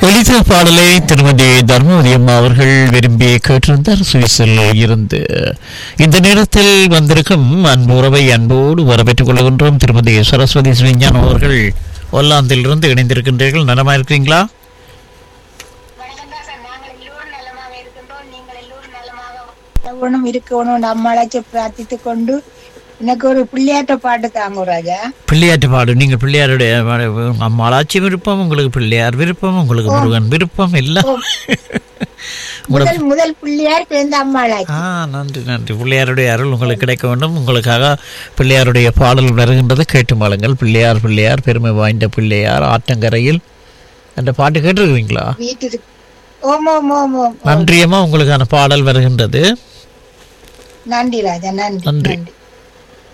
ஒலித்த பாடலை திருமதி தர்மவதி அம்மா அவர்கள் விரும்பி கேட்டிருந்தார் சுவிஸில் இருந்து இந்த நேரத்தில் வந்திருக்கும் அன்பு உறவை அன்போடு வரவேற்றுக் கொள்கின்றோம் திருமதி சரஸ்வதி ஸ்ரீஞானம் அவர்கள் ஒல்லாந்திலிருந்து இணைந்திருக்கின்றீர்கள் நலமா இருக்கிறீங்களா வணக்கம் தான் சார் நாங்கள் எல்லோரும் நலமாக இருக்கின்றோம் நீங்கள் எல்லோரும் நலமாக இருக்கணும் இருக்கணும் அம்மாளாச்சு பிரார்த்தித்துக் கொண்டு எனக்கு ஒரு பிள்ளையாட்ட பாட்டு தாங்க ராஜா பிள்ளையாட்டு பாடு நீங்கள் பிள்ளையாருடைய அம்மாளாச்சி விருப்பம் உங்களுக்கு பிள்ளையார் விருப்பம் உங்களுக்கு முருகன் விருப்பம் எல்லாம் முதல் முதல் பிள்ளையார் பிறந்த அம்மாளாச்சு ஆ நன்றி நன்றி பிள்ளையாருடைய அருள் உங்களுக்கு கிடைக்க வேண்டும் உங்களுக்காக பிள்ளையாருடைய பாடல் வருகின்றது கேட்டு மாளுங்கள் பிள்ளையார் பிள்ளையார் பெருமை வாய்ந்த பிள்ளையார் ஆற்றங்கரையில் அந்த பாட்டு கேட்டிருக்கிறீங்களா வீட்டுக்கு ஓம் ஓம் ஓம் ஓம் நன்றியம்மா உங்களுக்கான பாடல் வருகின்றது நன்றி ராஜா நன்றி நன்றி. நன்றி